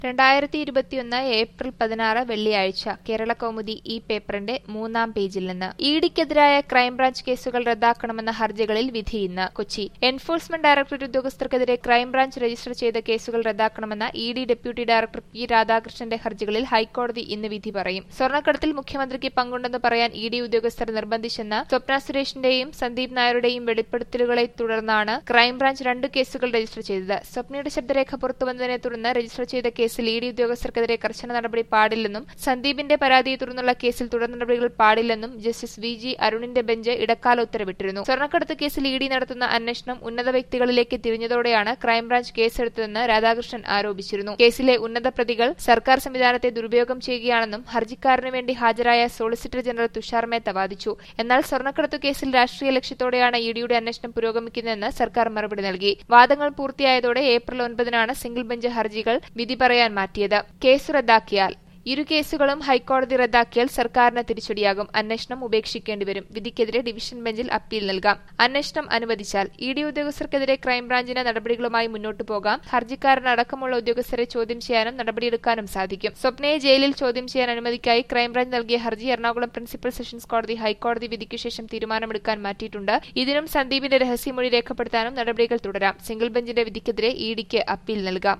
രണ്ടായിരത്തി ഇരുപത്തിയൊന്ന് ഏപ്രിൽ പതിനാറ് വെള്ളിയാഴ്ച കേരള കൗമുദി ഈ പേപ്പറിന്റെ മൂന്നാം പേജിൽ നിന്ന് ഇഡിക്കെതിരായ ക്രൈംബ്രാഞ്ച് കേസുകൾ റദ്ദാക്കണമെന്ന ഹർജികളിൽ വിധി ഇന്ന് കൊച്ചി എൻഫോഴ്സ്മെന്റ് ഡയറക്ടറേറ്റ് ഉദ്യോഗസ്ഥർക്കെതിരെ ക്രൈംബ്രാഞ്ച് രജിസ്റ്റർ ചെയ്ത കേസുകൾ റദ്ദാക്കണമെന്ന E D deputy director P രാധാകൃഷ്ണന്റെ ഹർജികളിൽ ഹൈക്കോടതി ഇന്ന് വിധി പറയും സ്വർണ്ണക്കടത്തിൽ മുഖ്യമന്ത്രിക്ക് പങ്കുണ്ടെന്ന് പറയാൻ ഇ ഡി ഉദ്യോഗസ്ഥർ നിർബന്ധിച്ചെന്ന സ്വപ്ന സുരേഷിന്റെയും സന്ദീപ് നായരുടെയും വെളിപ്പെടുത്തലുകളെ തുടർന്നാണ് ക്രൈംബ്രാഞ്ച് രണ്ട് കേസുകൾ രജിസ്റ്റർ ചെയ്തത് സ്വപ്നയുടെ ശബ്ദരേഖ പുറത്തുവന്നതിനെ തുടർന്ന് രജിസ്റ്റർ ചെയ്ത കേസിൽ ഇ ഡി ഉദ്യോഗസ്ഥർക്കെതിരെ കർശന നടപടി പാടില്ലെന്നും സന്ദീപിന്റെ പരാതിയെ തുടർന്നുള്ള കേസിൽ തുടർ നടപടികൾ പാടില്ലെന്നും ജസ്റ്റിസ് വി ജി അരുണിന്റെ ബെഞ്ച് ഇടക്കാല ഉത്തരവിട്ടിരുന്നു സ്വർണ്ണക്കടത്ത് കേസിൽ ഇ ഡി നടത്തുന്ന അന്വേഷണം ഉന്നത വ്യക്തികളിലേക്ക് തിരിഞ്ഞതോടെയാണ് ക്രൈംബ്രാഞ്ച് കേസെടുത്തതെന്ന് രാധാകൃഷ്ണൻ ആരോപിച്ചിരുന്നു കേസിലെ ഉന്നത പ്രതികൾ സർക്കാർ സംവിധാനത്തെ ദുരുപയോഗം ചെയ്യുകയാണെന്നും ഹർജിക്കാരന് വേണ്ടി ഹാജരായ സോളിസിറ്റർ ജനറൽ തുഷാർ മേത്ത വാദിച്ചു എന്നാൽ സ്വർണ്ണക്കടത്തു കേസിൽ രാഷ്ട്രീയ ലക്ഷ്യത്തോടെയാണ് ഇ ഡിയുടെ അന്വേഷണം പുരോഗമിക്കുന്നതെന്ന് സർക്കാർ മറുപടി നൽകി വാദങ്ങൾ പൂർത്തിയായതോടെ ഏപ്രിൽ ഒൻപതിനാണ് സിംഗിൾ ബെഞ്ച് ഹർജികൾ വിധി പറയാൻ മാറ്റിയത് കേസ് റദ്ദാക്കിയാൽ ഇരു കേസുകളും ഹൈക്കോടതി റദ്ദാക്കിയാൽ സർക്കാരിന് തിരിച്ചടിയാകും അന്വേഷണം ഉപേക്ഷിക്കേണ്ടിവരും വിധിക്കെതിരെ ഡിവിഷൻ ബെഞ്ചിൽ അപ്പീൽ നൽകാം അന്വേഷണം അനുവദിച്ചാൽ ഇ ഡി ഉദ്യോഗസ്ഥർക്കെതിരെ ക്രൈംബ്രാഞ്ചിന് നടപടികളുമായി മുന്നോട്ടു പോകാം ഹർജിക്കാരനടക്കമുള്ള ഉദ്യോഗസ്ഥരെ ചോദ്യം ചെയ്യാനും നടപടിയെടുക്കാനും സാധിക്കും സ്വപ്നയെ ജയിലിൽ ചോദ്യം ചെയ്യാൻ അനുമതിക്കായി ക്രൈംബ്രാഞ്ച് നൽകിയ ഹർജി എറണാകുളം പ്രിൻസിപ്പൽ സെഷൻസ് കോടതി ഹൈക്കോടതി വിധിക്കു ശേഷം തീരുമാനമെടുക്കാൻ മാറ്റിയിട്ടുണ്ട് ഇതിനും സന്ദീപിന്റെ രഹസ്യമൊഴി രേഖപ്പെടുത്താനും നടപടികൾ തുടരാം സിംഗിൾ ബെഞ്ചിന്റെ വിധിക്കെതിരെ ഇ ഡിക്ക് അപ്പീൽ നൽകാം